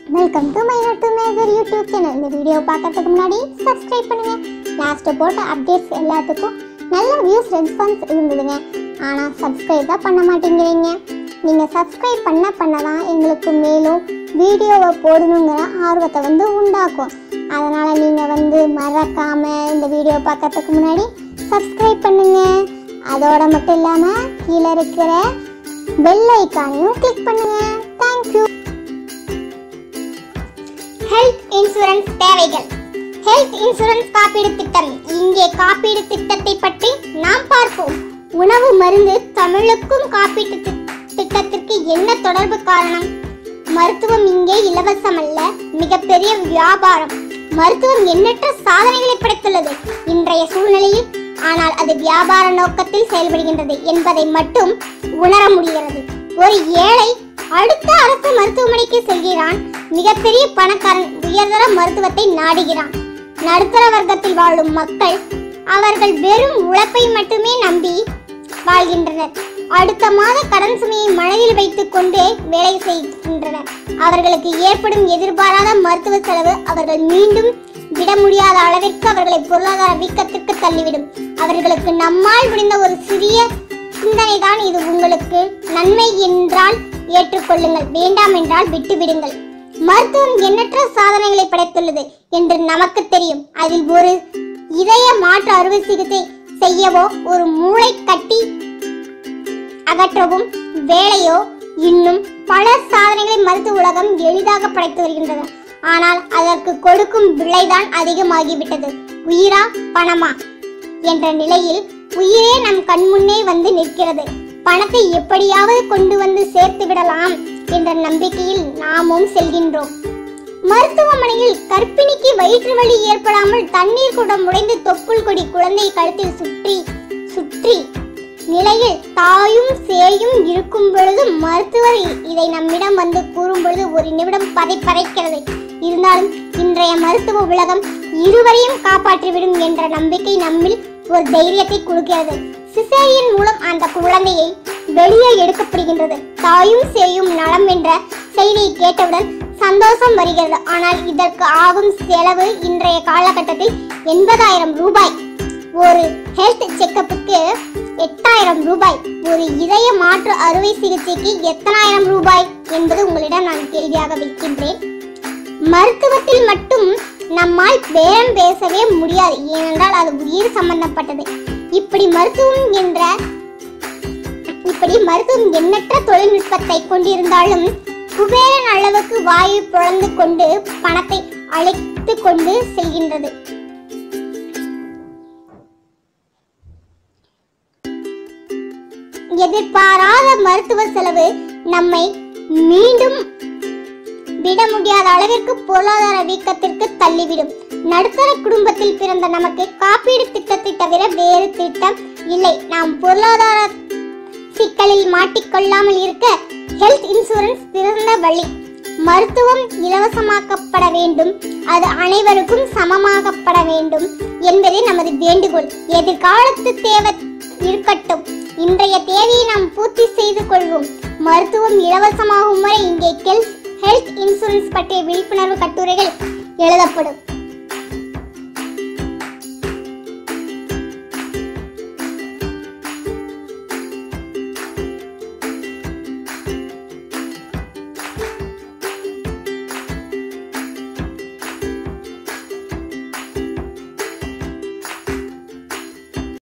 welcome to my not to major YouTube channel இந்த video பார்க்கறதுக்கு முன்னாடி சப்ஸ்கிரைப் பண்ணுங்க லாஸ்ட் போட்ட அப்டேட்ஸ் எல்லாத்துக்கும் நல்ல வியூஸ் ரெஸ்பான்ஸ் இருந்ததுங்க ஆனால் சப்ஸ்கிரைப் தான் பண்ண மாட்டேங்கிறீங்க நீங்கள் சப்ஸ்கிரைப் பண்ண பண்ண தான் எங்களுக்கு மேலும் வீடியோவை போடணுங்கிற ஆர்வத்தை வந்து உண்டாக்கும் அதனால் நீங்கள் வந்து மறக்காமல் இந்த வீடியோ பார்க்கறதுக்கு முன்னாடி சப்ஸ்கிரைப் பண்ணுங்க அதோட மட்டும் இல்லாமல் கீழே இருக்கிற பெல் ஐக்கானையும் கிளிக் பண்ணுங்க தேங்க்யூ ஹெல்த் இன்சூரன்ஸ் தேவைகள் ஹெல்த் இன்சூரன்ஸ் காப்பீடு திட்டம் இங்கே காப்பீடு திட்டத்தை பற்றி நாம் பார்ப்போம் உணவு மருந்து தமிழுக்கும் காப்பீட்டு தி- திட்டத்திற்கு என்ன தொடர்பு காரணம் மருத்துவம் இங்கே இலவசம் அல்ல மிகப்பெரிய வியாபாரம் மருத்துவம் எண்ணற்ற சாதனைகளை படைத்துள்ளது இன்றைய சூழ்நிலையில் ஆனால் அது வியாபார நோக்கத்தில் செயல்படுகின்றது என்பதை மட்டும் உணர முடிகிறது ஒரு ஏழை அடுத்த அரசு மருத்துவமனைக்கு செல்கிறான் மிகப்பெரிய பணக்காரன் உயர்தர மருத்துவத்தை நாடுகிறான் நடுத்தர வர்க்கத்தில் வாழும் மக்கள் அவர்கள் வெறும் உழைப்பை மட்டுமே நம்பி வாழ்கின்றனர் அடுத்த மாத கடன் சுமையை மனதில் வைத்துக் கொண்டு வேலை செய்கின்றனர் அவர்களுக்கு ஏற்படும் எதிர்பாராத மருத்துவ செலவு அவர்கள் மீண்டும் விட முடியாத அளவிற்கு அவர்களை பொருளாதார வீக்கத்திற்கு தள்ளிவிடும் அவர்களுக்கு நம்மால் முடிந்த ஒரு சிறிய சிந்தனை தான் இது உங்களுக்கு நன்மை என்றால் ஏற்றுக்கொள்ளுங்கள் வேண்டாம் என்றால் விட்டுவிடுங்கள் மருத்துவம் எண்ணற்ற சாதனைகளை படைத்துள்ளது என்று நமக்கு தெரியும் அதில் ஒரு இதய மாற்று அறுவை சிகிச்சை செய்யவோ ஒரு மூளை கட்டி அகற்றவும் வேலையோ இன்னும் பல சாதனைகளை மருத்துவ உலகம் எளிதாக படைத்து வருகின்றது ஆனால் அதற்கு கொடுக்கும் விலைதான் அதிகமாகிவிட்டது உயிரா பணமா என்ற நிலையில் உயிரே நம் கண்முன்னே வந்து நிற்கிறது பணத்தை எப்படியாவது கொண்டு வந்து சேர்த்து விடலாம் என்ற நம்பிக்கையில் நாமும் செல்கின்றோம் மருத்துவமனையில் கர்ப்பிணிக்கு வயிற்று வலி ஏற்படாமல் தண்ணீர் குடம் உடைந்து தொப்புள் கொடி குழந்தை கழுத்தில் சுற்றி சுற்றி நிலையில் தாயும் சேயும் இருக்கும் பொழுது மருத்துவர் இ- இதை நம்மிடம் வந்து கூறும் பொழுது ஒரு நிமிடம் பதை பதைக்கிறது இருந்தாலும் இன்றைய மருத்துவ உலகம் இருவரையும் காப்பாற்றிவிடும் என்ற நம்பிக்கை நம்மில் ஒரு தைரியத்தை கொடுக்கிறது சிசேரியன் மூலம் அந்த குழந்தையை வெளியே எடுக்கப்படுகின்றது தாயும் சேயும் நலம் என்ற செய்தியை கேட்டவுடன் சந்தோஷம் வருகிறது ஆனால் இதற்கு ஆகும் செலவு இன்றைய காலகட்டத்தில் எண்பதாயிரம் ரூபாய் ஒரு ஹெல்த் செக்கப்புக்கு எட்டாயிரம் ரூபாய் ஒரு இதய மாற்று அறுவை சிகிச்சைக்கு எத்தனாயிரம் ரூபாய் என்பது உங்களிடம் நான் கேள்வியாக வைக்கின்றேன் மருத்துவத்தில் மட்டும் நம்மால் பேரம் பேசவே முடியாது ஏனென்றால் அது உயிர் சம்பந்தப்பட்டது இப்படி மருத்துவம் என்ற இப்படி மருத்துவம் எண்ணற்ற தொழில்நுட்பத்தை கொண்டிருந்தாலும் குபேரன் அளவுக்கு வாயை பொழந்து கொண்டு பணத்தை அழைத்து கொண்டு செல்கின்றது எதிர்பாராத மருத்துவ செலவு நம்மை மீண்டும் விட முடியாத அளவிற்கு பொருளாதார வீக்கத்திற்கு தள்ளிவிடும் நடுத்தர குடும்பத்தில் பிறந்த நமக்கு காப்பீடு திட்டத்தை தவிர வேறு திட்டம் இல்லை நாம் பொருளாதார சிக்கலில் மாட்டிக்கொள்ளாமல் இருக்க ஹெல்த் இன்சூரன்ஸ் சிறந்த வழி மருத்துவம் இலவசமாக்கப்பட வேண்டும் அது அனைவருக்கும் சமமாகப்பட வேண்டும் என்பதே நமது வேண்டுகோள் எதிர்காலத்து தேவை இருக்கட்டும் இன்றைய தேவையை நாம் பூர்த்தி செய்து கொள்வோம் மருத்துவம் இலவசமாகும் வரை இங்கே ஹெல்த் இன்சூரன்ஸ் பற்றிய விழிப்புணர்வு கட்டுரைகள் எழுதப்படும்